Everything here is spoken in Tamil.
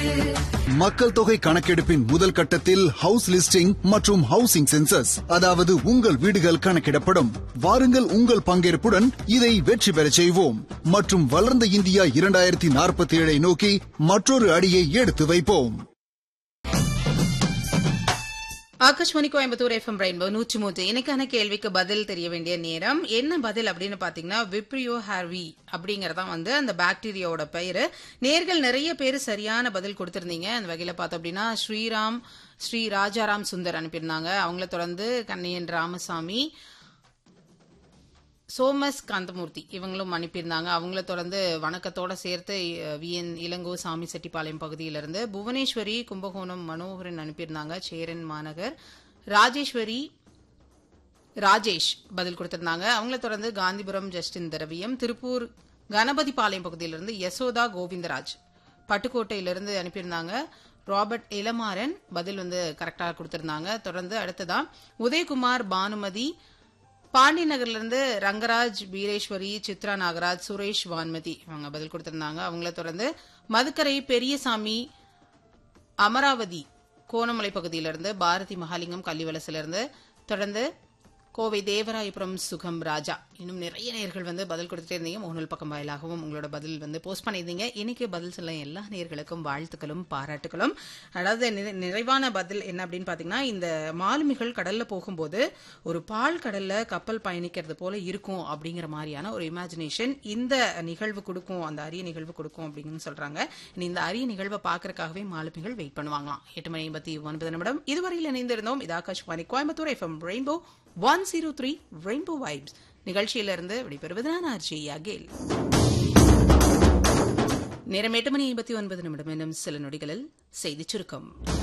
மக்கள் தொகை கணக்கெடுப்பின் முதல் கட்டத்தில் ஹவுஸ் லிஸ்டிங் மற்றும் ஹவுசிங் சென்சஸ் அதாவது உங்கள் வீடுகள் கணக்கிடப்படும் வாருங்கள் உங்கள் பங்கேற்புடன் இதை வெற்றி பெறச் செய்வோம் மற்றும் வளர்ந்த இந்தியா இரண்டாயிரத்தி நாற்பத்தி ஏழை நோக்கி மற்றொரு அடியை எடுத்து வைப்போம் ஆகாஷ்வாணி கோயம்புத்தூர் எஃப்எம் ரெயின்போ நூற்றி மூன்று இன்னைக்கான கேள்விக்கு பதில் தெரிய வேண்டிய நேரம் என்ன பதில் அப்படின்னு பாத்தீங்கன்னா விப்ரியோ ஹார்வி அப்படிங்கறதான் வந்து அந்த பாக்டீரியாவோட பெயரு நேர்கள் நிறைய பேர் சரியான பதில் கொடுத்திருந்தீங்க அந்த வகையில பார்த்தோம் அப்படின்னா ஸ்ரீராம் ஸ்ரீ ராஜாராம் சுந்தர் அனுப்பியிருந்தாங்க அவங்கள தொடர்ந்து கண்ணையன் ராமசாமி சோமஸ் காந்தமூர்த்தி இவங்களும் அனுப்பியிருந்தாங்க அவங்கள தொடர்ந்து வணக்கத்தோட சேர்த்து வி என் இளங்கோ சாமி செட்டிப்பாளையம் பகுதியிலிருந்து புவனேஸ்வரி கும்பகோணம் மனோகரன் அனுப்பியிருந்தாங்க சேரன் மாநகர் ராஜேஸ்வரி ராஜேஷ் பதில் கொடுத்திருந்தாங்க அவங்கள தொடர்ந்து காந்திபுரம் ஜஸ்டின் திரவியம் திருப்பூர் கணபதிபாளையம் பகுதியிலிருந்து யசோதா கோவிந்தராஜ் பட்டுக்கோட்டையிலிருந்து அனுப்பியிருந்தாங்க ராபர்ட் இளமாறன் பதில் வந்து கரெக்டாக கொடுத்திருந்தாங்க தொடர்ந்து அடுத்ததா உதயகுமார் பானுமதி பாண்டி நகர்ல இருந்து ரங்கராஜ் வீரேஸ்வரி சித்ரா நாகராஜ் சுரேஷ் வான்மதி அவங்க பதில் கொடுத்திருந்தாங்க அவங்கள தொடர்ந்து மதுக்கரை பெரியசாமி அமராவதி கோணமலை பகுதியிலிருந்து பாரதி மகாலிங்கம் கள்ளிவலசிலிருந்து தொடர்ந்து கோவை தேவராயபுரம் சுகம் ராஜா இன்னும் நிறைய நேர்கள் வந்து பதில் கொடுத்துட்டே இருந்தீங்க முகநூல் பக்கம் வாயிலாகவும் உங்களோட பதில் வந்து போஸ்ட் பண்ணியிருந்தீங்க இன்னைக்கு பதில் சொல்ல எல்லா நேர்களுக்கும் வாழ்த்துக்களும் பாராட்டுகளும் அதாவது நிறை- நிறைவான பதில் என்ன அப்படின்னு பாத்தீங்கன்னா இந்த மாலுமிகள் கடல்ல போகும்போது ஒரு பால் கடல்ல கப்பல் பயணிக்கிறது போல இருக்கும் அப்படிங்கிற மாதிரியான ஒரு இமேஜினேஷன் இந்த நிகழ்வு கொடுக்கும் அந்த அரிய நிகழ்வு கொடுக்கும் அப்படின்னு சொல்றாங்க இனி இந்த அரிய நிகழ்வை பார்க்கறதுக்காகவே மாலுமிகள் வெயிட் பண்ணுவாங்களாம் எட்டு மணி ஐம்பத்தி ஒன்பது நிமிடம் இதுவரையில் இணைந்திருந்தோம் இது Akashvani Coimbatore FM rainbow one zero three rainbow vibes நிகழ்ச்சியிலிருந்து விடைபெறுவது நான் ஆர்ஜி அகேல் நேரம் எட்டு மணி ஐம்பத்தி ஒன்பது நிமிடம் என்னும் சில நொடிகளில் செய்திச் சுருக்கம்